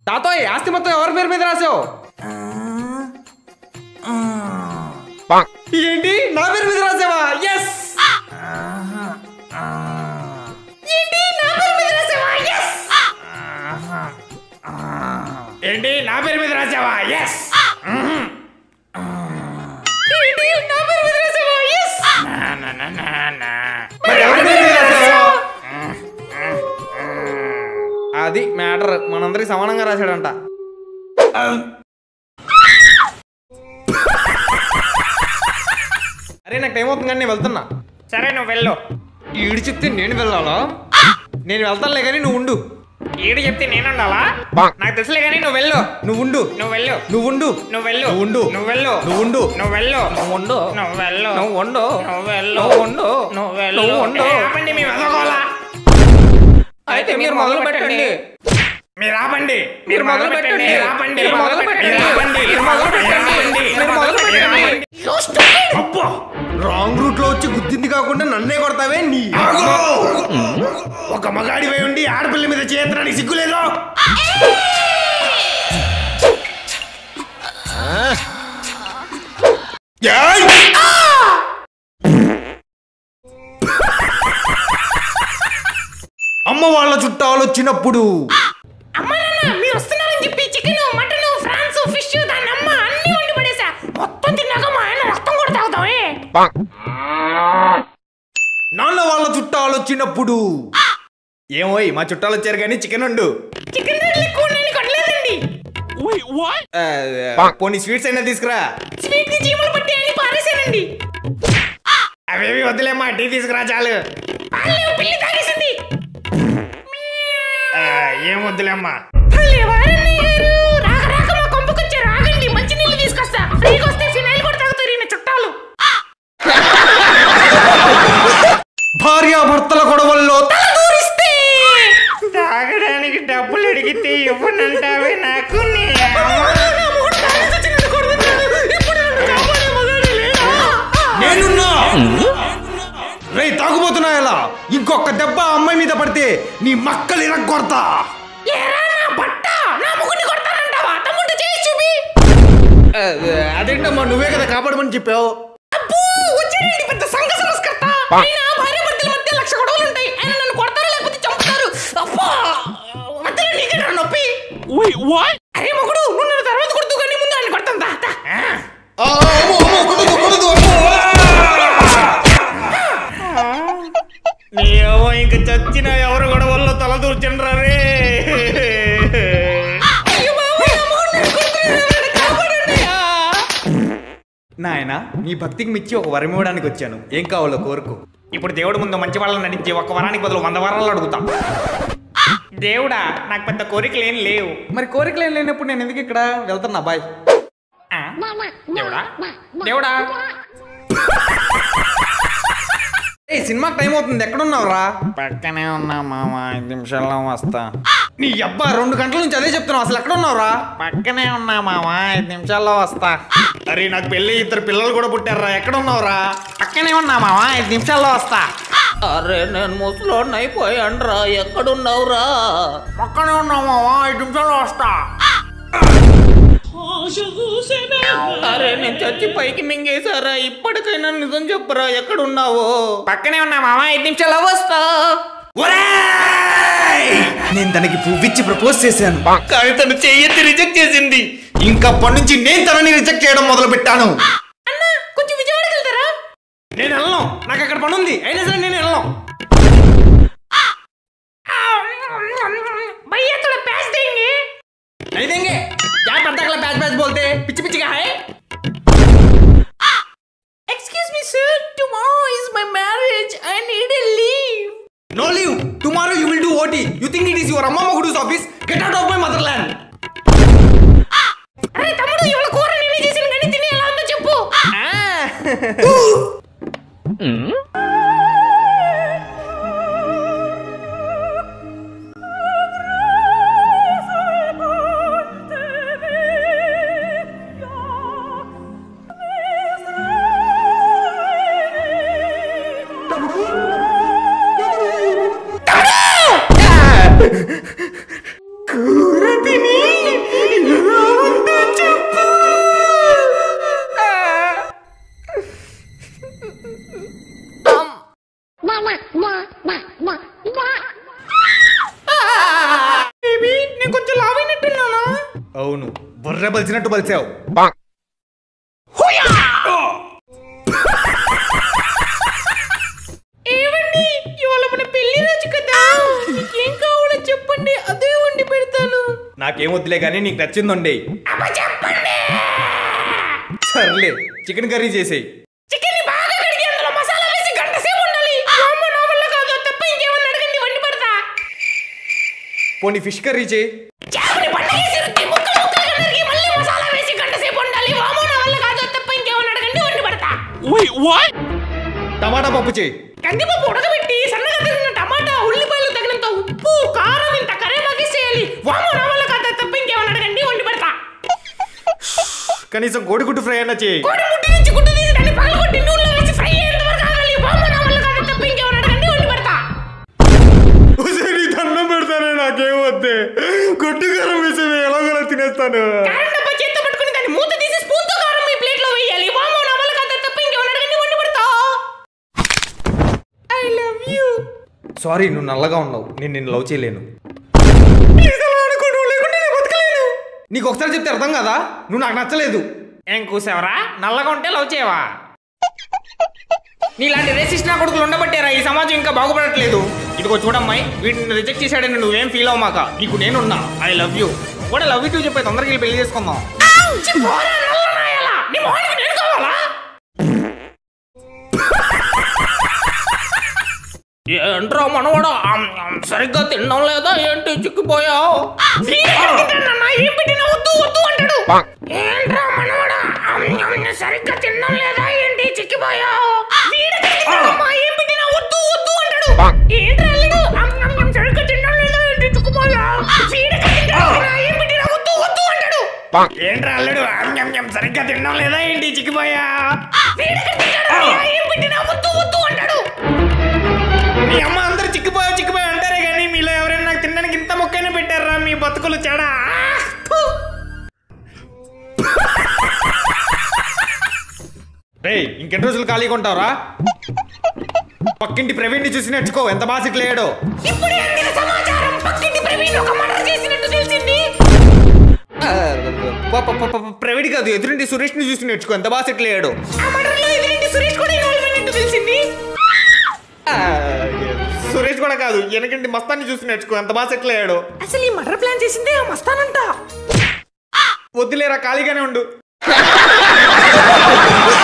తాతోయ్ ఆస్తి మొత్తం ఎవరి పేరు మీద రాసావు ఏంటి నా పేరు మీద రాసావా ఎస్ ఏంటి నా పేరు మీద రాసావా ఎస్ ఏంటి నా పేరు మీద రాసావా ఎస్ ఏంటి నా పేరు మీద రాసావా ఎస్ మరి ఎవరి పేరు మీద రాసావు అది మ్యాటర్ మనందరికి సమానంగా రాశాడంట అరే నాకు టైం అవుతుంది కానీ నేను వెళ్తున్నా సరే నువ్వు వెళ్ళు ఈడు చెప్తే నేను వెళ్ళాలా నేను వెళ్తానులే కానీ నువ్వు ఉండు ఈడు చెప్తే నేను ఉండాలా నాకు తెలుసులే కానీ నువ్వు వెళ్ళు నువ్వు ఉండు నువ్వు వెళ్ళు నువ్వు ఉండు నువ్వు వెళ్ళు నువ్వు ఉండు నువ్వు వెళ్ళు నువ్వు ఉండు నువ్వు వెళ్ళు నువ్వు ఉండు నువ్వు వెళ్ళు నువ్వు ఉండు నువ్వు వెళ్ళు నువ్వు ఉండు నువ్వు వెళ్ళు నువ్వు ఉండు ఏ, ఆపండి మీ వెదగోలా అయితే మీరు మొదలు పెట్టండి మీరు ఆపండి మీరు మొదలు పెట్టండి. మీరు ఆపండి మీరు మొదలు పెట్టండి. మీరు ఆపండి మీరు మొదలు పెట్టండి. మీరు మొదలు పెట్టండి. అబ్బో రాంగ్ రూట్ లో వచ్చి గుద్దింది కాకుండా నన్నే కొడతావే నీ ఒక మగాడి వై ఉండి ఆడపిల్ల మీద చేయడానికి సిగ్గులేదు అమ్మ వాళ్ళ చుట్టాలు వచ్చినప్పుడు అమ్మ నాన్న మీరు వస్తున్నారని చెప్పి చికెన్ మటన్ ఫ్రాన్స్ ఫిష్ దాని అమ్మ అన్ని వండి పడేసా మొత్తం తిన్నాక మా ఆయన రక్తం కూడా తాగుతామే నాన్న వాళ్ళ చుట్టాలు వచ్చినప్పుడు ఏమోయ్ మా చుట్టాలు వచ్చారు కానీ చికెన్ ఉండు చికెన్ రేట్లు ఎక్కువ ఉన్నాయని కొట్టలేదండి ఆ, పోనీ స్వీట్స్ అయినా తీసుకురా స్వీట్ కి చీమలు పట్టాయని పారేశానండి అవేవి వద్దులేమ్మా టీ తీసుకురా చాలు పాలు పిల్లి తాగేసింది ఆ, ఏం వద్దులేమ్మా అల్లే వారన్నయ్య గారు రాక రాక మా కొంపకొచ్చారు ఆగండి మంచి నీళ్ళు తీసుకొస్తా ఫ్రీగా వస్తే ఫినాయిల్ కూడా తాగుతారు ఈయన చుట్టాలు భార్యాభర్తల గొడవల్లో దూరిస్తే తాగడానికి డబ్బులు అడిగితే ఇవ్వనంటావే నాకు నీ అమ్మ. నా మొగుడు తాగేసి వచ్చినట్టు కొడుతున్నాడు. ఇప్పుడు నన్ను కాపాడే మగాడు లేడా? నేనున్నా రే తాగుబోతున్నా ఎలా ఇంకొక దెబ్బ ఆ అమ్మాయి మీద పడితే నీ మక్కలు ఇరగొడతా ఏరా నా బట్ట నా మొగుడిని కొడతానంటావా తమ్ముడు చేసి చూపి అదేంటమ్మా నువ్వే కదా కాపాడమని చెప్పావు అబ్బో వచ్చాడండి పెద్ద సంఘ సంస్కర్త ఆయన భార్య భర్తల మధ్య లక్ష గొడవలు ఉంటాయి ఆయన నన్ను కొడతారు లేకపోతే చంపుతారు అబ్బా మధ్యలో నీకేనా నొప్పి అరే మొగుడు నువ్వు నన్ను తర్వాత కొడుతూ కానీ ముందు ఆయన కొడతాను దా, దా. నీ అవ్వ ఇంక చచ్చిన ఎవరు గొడవల్లో తల దూర్చండ్రా రే అయ్యో బాబోయ్, నా మొగుడు నన్ను కొడుతున్నాడు, నన్ను కాపాడండి. నాయన నీ భక్తికి మిచ్చి ఒక వరం ఇవ్వడానికి వచ్చాను ఏం కావాలో కోరుకో ఇప్పుడు దేవుడి ముందు మంచి వాళ్ళని నటించి ఒక్క వరానికి బదులు వంద వరాలు అడుగుతా దేవుడా నాకు పెద్ద కోరికలు ఏం లేవు మరి కోరికలు ఏం లేనప్పుడు నేను ఎందుకు ఇక్కడ వెళ్తున్నా బాయ్ ఆ? దేవుడా దేవుడా ఏ సినిమాకి టైం అవుతుంది ఎక్కడున్నావురా పక్కనే ఉన్నా మామ ఐదు నిమిషాల్లో వస్తా నీ అబ్బా రెండు గంటల నుంచి అదే చెప్తున్నావు అసలు ఎక్కడున్నావురా పక్కనే ఉన్నా మామ ఐదు నిమిషాల్లో వస్తా అరే నాకు పెళ్లి ఇద్దరు పిల్లలు కూడా పుట్టారా ఎక్కడ ఉన్నావురా పక్కనే ఉన్నా మామ ఐదు నిమిషాల్లో వస్తా అరే నేను ముసలోడిని అయిపోయానురా ఎక్కడున్నావురా పక్కనే ఉన్నా మామ ఐదు నిమిషాల్లో వస్తా అరే నేను చచ్చి పైకి మింగేశారా ఇప్పటికైనా నిజం చెప్పురా ఎక్కడున్నావో పక్కనే ఉన్నా మామ ఐదు నిమిషాల్లో వస్తా నేను తనకి పువ్విచ్చి ప్రపోజ్ చేశాను కానీ తను చెయ్యెత్తి రిజెక్ట్ చేసింది ఇంకప్పటి నుంచి నేను తనని రిజెక్ట్ చేయడం మొదలు పెట్టాను అన్న కొంచెం విజయవాడకి వెళ్తారా నేను వెళ్ళను నాకు అక్కడ పని ఉంది అయినా సరే నేను వెళ్ళను भैया थोड़ा पैस देंगे नहीं देंगे क्या पता अगला बैच बैच बोलते हैं पिच्ची पिच्ची का है Excuse me, sir. Tomorrow is my marriage. I need a leave. No leave. Tomorrow you will do OT. You think it is your Amma Mogudu's office? Get out of my motherland. అరే తమ్ముడు ఇవాళ కూర నేనే చేసిన కానీ తిని ఎలా ఉందో చెప్పు కూర అవును బుర్ర బలిచినట్టు బలిచావు ఏవండి ఇవాళ మన పెళ్లి రోజు కదా మీకేం కావాలో చెప్పండి అదే వండి పెడతాను నాకేం వద్దులే కానీ నీకు నచ్చిందండి అమ్మ చెప్పండి సర్లే చికెన్ కర్రీ చేసేయి చికెన్ ని బాగా కడిగి అందులో మసాలా వేసి గంట సేపు ఉండాలి అమ్మ నా వల్ల కాదు తప్ప ఇంకేమన్నా అడగండి వండి పెడతా పోనీ ఫిష్ కర్రీ చేయి చేపని పండగేసి రుద్ది ముక్కలు ముక్కలుగా నరిగి మళ్ళీ మసాలా వేసి గంట సేపు ఉండాలి వామో నా వల్ల కాదు తప్ప ఇంకేమన్నా అడగండి వండి పెడతా టమాటా పప్పు చేయి కందిపప్పు ఉడకబెట్టి సన్నగా తగిన టమాటా ఉల్లిపాయలు తగినంత ఉప్పు కారం ఇంత కరేపాకి చేయాలి వామో నా వల్ల కాదు తప్ప ఇంకేమన్నా అడగండి వండి పెడతా కనీసం కోడిగుడ్డు ఫ్రై అయినా చేయి కోడి ముట్టి నుంచి గుడ్డు తీసి దాన్ని పగలగొట్టి నూనెలో వేసి ఫ్రై అయ్యేంత వరకు ఆగాలి వామో నా వల్ల కాదు తప్ప ఇంకేమన్నా అడగండి వండి పెడతా నీ దండం పెడతానే నాకేం వద్దే గుడ్డు కారం వేసి ఎలాగోలా తినేస్తాను కారం డబ్బా చేత్తో పట్టుకుని దాన్ని మూత తీసి స్పూన్ తో కారం మీ ప్లేట్ లో వేయాలి వామో నా వల్ల కాదు తప్ప ఇంకేమన్నా అడగండి వండి పెడతా ఐ లవ్ యూ సారీ నువ్వు నల్లగా ఉన్నావు నేను నిన్ను లవ్ చేయలేను నీకు ఒకసారి చెప్తే అర్థం కదా నువ్వు నాకు నచ్చలేదు ఏం కూసావరా నల్లగా ఉంటే లవ్ చేయవా నీలాంటి రేసిస్ట్ నా కొడుకులు ఉండబట్టారా ఈ సమాజం ఇంకా బాగుపడట్లేదు ఇదిగో చూడమ్మాయి వీటిని రిజెక్ట్ చేశాడని నువ్వేం ఫీల్ అవ్వమాక నీకు నేనున్నా ఐ లవ్ యూ కూడా లవ్ యూ చెప్పే తొందరగా వెళ్ళి పెళ్లి చేసుకుందాం చి పోరా నల్ల నాయాలా నీ మొహానికి నేను కావాలా ఏంట్రా మనవాడా ఆమ్, ఆమ్, సరిగ్గా తినడం లేదా ఏంటి చిక్కిపోయావు తింటానన్నా ఏం పెట్టినా వద్దు వద్దు అంటాడు ఏంట్రా మనవడా అమ్, అమ్, సరిగ్గా తినడం లేదా ఏంటి చిక్కిపోయావు వీడమ్మా ఏం పెట్టినా వద్దు వద్దు అంటాడు ఏంట్రా అల్లుడు అమ్, అమ్, అమ్, సరిగ్గా తినడం లేదా ఏంటి చిక్కుపోయావు వీడకి తింటాడా ఏం పెట్టినా వద్దు వద్దు అంటాడు ఏంట్రా అల్లుడు ఆమ్, ఆమ్, ఆమ్, సరిగ్గా తినడం లేదా ఏంటి చిక్కిపోయా వీడకి తింటాడా ఏం పెట్టినా వద్దు వద్దు అంటాడు మీ అమ్మ అందరు చిక్కిపోయా చిక్కిపోయా అంటారే కానీ మీలో ఎవరైనా నాకు తినడానికి ఇంత మొక్కైనా పెట్టారా మీ బతుకులు చెడా రే ఇంకెన్ని రోజులు ఖాళీగా ఉంటావురా పక్కింటి ప్రవీణ్ని చూసి నేర్చుకో ఎంత బాగా సిట్లు వేయడో ఇప్పుడే అందిన సమాచారం పక్కింటి ప్రవీణ్ ఒక మర్డర్ చేసినట్టు తెలిసింది ప్రవీణ్ కాదు ఎదురింటి సురేష్ని చూసి నేర్చుకో ఎంత బాగా సిట్లు వేయడో ఆ మర్డర్ లో ఎదురింటి సురేష్ కూడా ఇన్వాల్వ్ అయినట్టు తెలిసింది సురేష్ కూడా కాదు వెనకంటి మస్తాన్ని చూసి నేర్చుకో ఎంత బాగా సెటిల్ అయ్యాడు అసలు ఈ మర్డర్ ప్లాన్ చేసిందే ఆ మస్తానంట వద్దులేరా ఖాళీగానే ఉండు